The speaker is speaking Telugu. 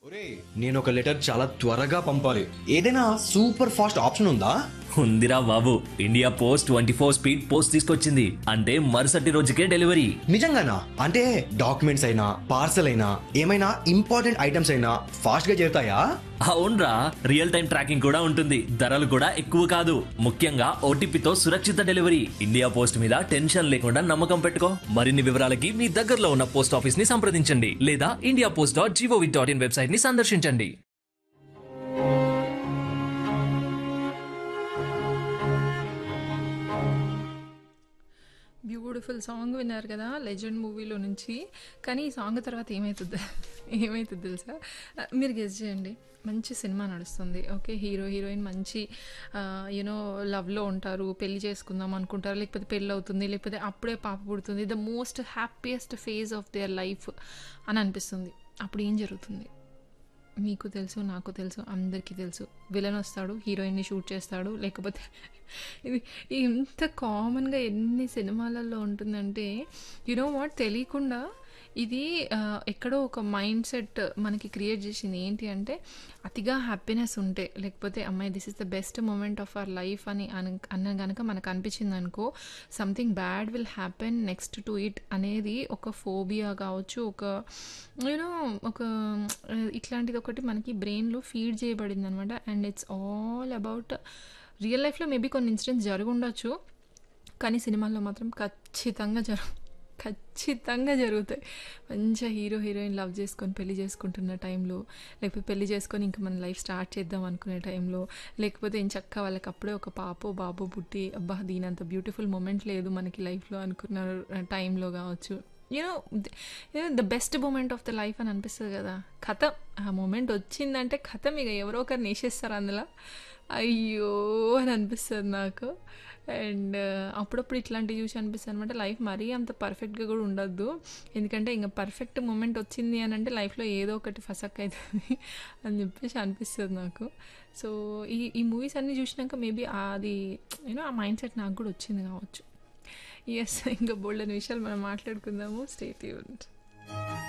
ఒరే నేను ఒక లెటర్ చాలా త్వరగా పంపాలి ఏదైనా సూపర్ ఫాస్ట్ ఆప్షన్ ఉందా ఉందిరా బాబు India post twenty four speed post తీసుకొచ్చింది అంటే మరుసటి రోజుకే డెలివరీ నిజంగానా అంటే డాక్యుమెంట్స్ అయినా పార్సల్ అయినా ఏమైనా ఇంపార్టెంట్ ఐటమ్స్ అయినా ఫాస్ట్ గా చేరుతాయా అవునరా రియల్ టైం ట్రాకింగ్ కూడా ఉంటుంది ధరలు కూడా ఎక్కువ కాదు ముఖ్యంగా ఓటీపీతో సురక్షిత డెలివరీ ఇండియా పోస్ట్ మీద టెన్షన్ లేకుండా నమ్మకం పెట్టుకో మరిన్ని వివరాలకి మీ దగ్గరలో ఉన్న పోస్ట్ ఆఫీస్ ని సంప్రదించండి లేదా India post dot gov dot in website ని సందర్శించండి బ్యూటిఫుల్ సాంగ్ విన్నారు కదా లెజెండ్ మూవీలో నుంచి కానీ ఈ సాంగ్ తర్వాత ఏమవుతుంది ఏమవుతుంది తెలుసా ఆ, మీరు గెస్ చేయండి మంచి సినిమా నడుస్తుంది ఓకే హీరో హీరోయిన్ మంచి యూనో లవ్లో ఉంటారు పెళ్లి చేసుకుందాం అనుకుంటారు లేకపోతే పెళ్ళి అవుతుంది లేకపోతే అప్పుడే పాప పుడుతుంది the most happiest phase of their life అని అనిపిస్తుంది అప్పుడు ఏం జరుగుతుంది మీకు తెలుసు నాకు తెలుసు అందరికీ తెలుసు విలన్ వస్తాడు హీరోయిన్ని షూట్ చేస్తాడు లేకపోతే ఇది ఇంత కామన్గా ఎన్ని సినిమాలలో ఉంటుందంటే యునో వాట్ తెలియకుండా ఇది ఆ, ఎక్కడో ఒక మైండ్ సెట్ మనకి క్రియేట్ చేసింది ఏంటి అంటే అతిగా హ్యాపీనెస్ ఉంటే లేకపోతే అమ్మాయి this is the best moment of our life అని అన అన్న కనుక మనకు అనిపించింది అనుకో something bad will happen next to it అనేది ఒక ఫోబియా కావచ్చు ఒక యూనో ఒక ఆ, ఇట్లాంటిది ఒకటి మనకి బ్రెయిన్లో ఫీడ్ చేయబడింది అనమాట and it's all about real లైఫ్లో మేబీ కొన్ని ఇన్సిడెంట్స్ జరిగి ఉండొచ్చు కానీ సినిమాల్లో మాత్రం ఖచ్చితంగా జరుగు ఖచ్చితంగా జరుగుతాయి మంచిగా హీరో హీరోయిన్ లవ్ చేసుకొని పెళ్లి చేసుకుంటున్న టైంలో లేకపోతే పెళ్లి చేసుకొని ఇంకా మన లైఫ్ స్టార్ట్ చేద్దాం అనుకునే టైంలో లేకపోతే ఏం చక్క వాళ్ళకి అప్పుడే ఒక పాపో బాబో పుట్టి అబ్బా దీనంత బ్యూటిఫుల్ మూమెంట్ లేదు మనకి లైఫ్లో అనుకున్న టైంలో కావచ్చు you know you know the best moment of the life అని అనిపిస్తుంది కదా కథ ఆ మూమెంట్ వచ్చిందంటే కథ ఇక ఎవరో ఒకరిని వేసేస్తారు అందులో అయ్యో అని అనిపిస్తుంది నాకు అండ్ అప్పుడప్పుడు ఇట్లాంటివి చూసి అనిపిస్తుంది అనమాట లైఫ్ మరీ అంత పర్ఫెక్ట్గా కూడా ఉండొద్దు ఎందుకంటే ఇంకా పర్ఫెక్ట్ మూమెంట్ వచ్చింది అని అంటే లైఫ్లో ఏదో ఒకటి ఫసక్ అవుతుంది అని చెప్పేసి అనిపిస్తుంది నాకు సో ఈ ఈ మూవీస్ అన్నీ చూసినాక మేబీ అది యూనో ఆ మైండ్ సెట్ నాకు కూడా వచ్చింది కావచ్చు ఎస్ ఇంకా బోల్డెన్ విషయాలు మనం మాట్లాడుకుందాము స్టేట్ యూనిట్